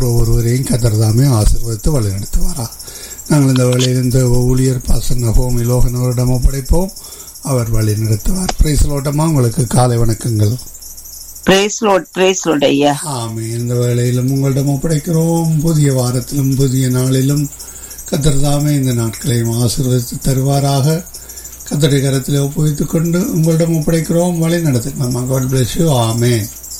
ஒவ்வொருவரையும் கத்தர்தாமே ஆசீர்வதித்து வழிநடத்துவாரா நாங்கள் இந்த வேளையில் இந்த ஊழியர் பாசன ஹோமி லோகனவரிடம் ஒப்படைப்போம் அவர் வழி நடத்துவார் பிரைஸ்லோட்டமா உங்களுக்கு காலை வணக்கங்கள் பிரேஸ் லோட் பிரேஸ் லோட் ஐயா ஆமே இந்த வேளையிலும் உங்களிடம் ஒப்படைக்கிறோம் புதிய வாரத்திலும் புதிய நாளிலும் கத்தர்தாமே இந்த நாட்களையும் ஆசீர்வதித்து தருவாராக கத்தரை கரத்தில் ஒப்புவித்துக் கொண்டு உங்களிடம் ஒப்படைக்கிறோம் வழி நடத்துங்க காட் பிளஸ் யூ ஆமே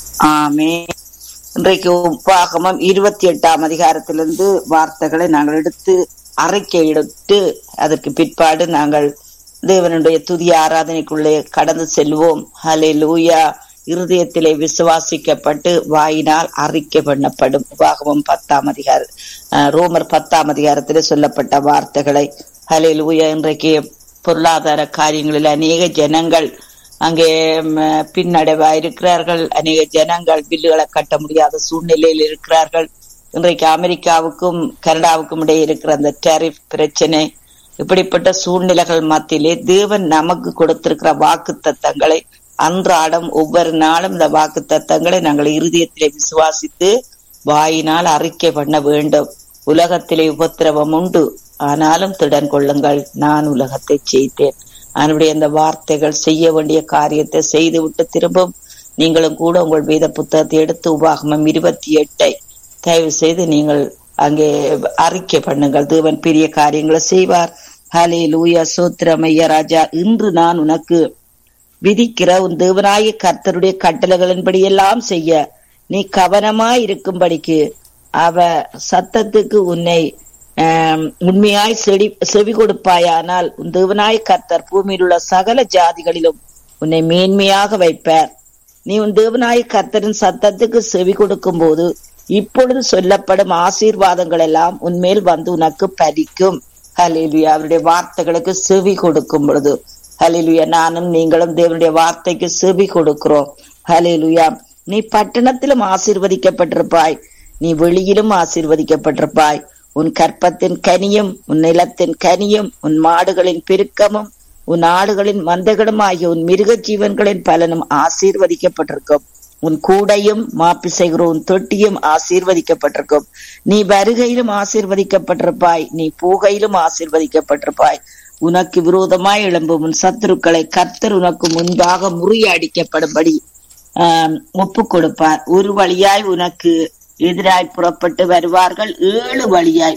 ஆமே இன்றைக்கு உப்பாகமம் இருபத்தி எட்டாம் அதிகாரத்திலிருந்து வார்த்தைகளை நாங்கள் எடுத்து அறிக்கை எடுத்து அதற்கு பிற்பாடு நாங்கள் தேவனுடைய துதிய ஆராதனைக்குள்ளே கடந்து செல்வோம் ஹலே லூயா இருதயத்திலே விசுவாசிக்கப்பட்டு வாயினால் அறிக்கை பண்ணப்படும் உபாகமம் பத்தாம் அதிகார அஹ், ரோமர் பத்தாம் அதிகாரத்திலே சொல்லப்பட்ட வார்த்தைகளை ஹலே லூயா இன்றைக்கு பொருளாதார காரியங்களில் அநேக ஜனங்கள் அங்கே ம், பின்னடைவா இருக்கிறார்கள் அநேக ஜனங்கள் பில்லுகளை கட்ட முடியாத சூழ்நிலையில் இருக்கிறார்கள் இன்றைக்கு அமெரிக்காவுக்கும் கனடாவுக்கும் இடையே இருக்கிற அந்த டேரிஃப் பிரச்சனை இப்படிப்பட்ட சூழ்நிலைகள் மத்தியிலே தேவன் நமக்கு கொடுத்திருக்கிற வாக்கு தத்தங்களை அன்றாடம் ஒவ்வொரு நாளும் இந்த வாக்கு தத்தங்களை நாங்கள் இருதயத்திலே விசுவாசித்து வாயினால் அறிக்கை பண்ண வேண்டும் உலகத்திலே உபத்திரவம் உண்டு ஆனாலும் திடன் கொள்ளுங்கள் நான் உலகத்தை ஜெயித்தேன் அவனுடைய அந்த வார்த்தைகள் செய்ய வேண்டிய காரியத்தை செய்துவிட்டு திரும்பும் நீங்களும் கூட உங்கள் வேத புத்தகத்தை எடுத்து உபாகமம் இருபத்தி எட்டை தயவு செய்து நீங்கள் அங்கே அறிக்கை பண்ணுங்கள் தேவன் பெரிய காரியங்களை செய்வார் ஹலே லூயா சோத்திரமையா ராஜா இன்று நான் உனக்கு விதிக்கிற உன் தேவனாய கர்த்தருடைய கட்டளைகளின்படி எல்லாம் செய்ய நீ கவனமாய் இருக்கும்படிக்கு அவ சத்தத்துக்கு உன்னை ஆம், உண்மையாய் செடி செவி கொடுப்பாயானால் உன் தேவனாய் கர்த்தர் பூமியில் உள்ள சகல ஜாதிகளிலும் உன்னை மேன்மையாக வைப்பார் நீ உன் தேவனாய் கர்த்தரின் சத்தத்துக்கு செவி கொடுக்கும் போது இப்பொழுது சொல்லப்படும் ஆசீர்வாதங்கள் எல்லாம் உன்மேல் வந்து உனக்கு பலிக்கும் ஹalleluya அவருடைய வார்த்தைகளுக்கு செவி கொடுக்கும் பொழுது ஹalleluya நானும் நீங்களும் தேவனுடைய வார்த்தைக்கு செவி கொடுக்கிறோம் ஹalleluya நீ பட்டணத்திலும் ஆசீர்வதிக்கப்பட்டிருப்பாய் நீ வெளியிலும் ஆசீர்வதிக்கப்பட்டிருப்பாய் உன் கற்பத்தின் கனியும் உன் நிலத்தின் கனியும் உன் மாடுகளின் பெருக்கமும் உன் ஆடுகளின் மந்தைகளும் ஆகிய உன் மிருக ஜீவன்களின் பலனும் ஆசீர்வதிக்கப்பட்டிருக்கும் உன் கூடையும் மாப்பிசைகிற உன் தொட்டியும் ஆசீர்வதிக்கப்பட்டிருக்கும் நீ வருகையிலும் ஆசீர்வதிக்கப்பட்டிருப்பாய் நீ போகையிலும் ஆசீர்வதிக்கப்பட்டிருப்பாய் உனக்கு விரோதமாய் எழும்பும் உன் சத்துருக்களை கர்த்தர் உனக்கு முன்பாக முறியடிக்கப்படும்படி ஆஹ் ஒப்புக் கொடுப்பார் ஒரு வழியாய் உனக்கு எதிராய் புறப்பட்டு வருவார்கள் ஏழு வழியாய்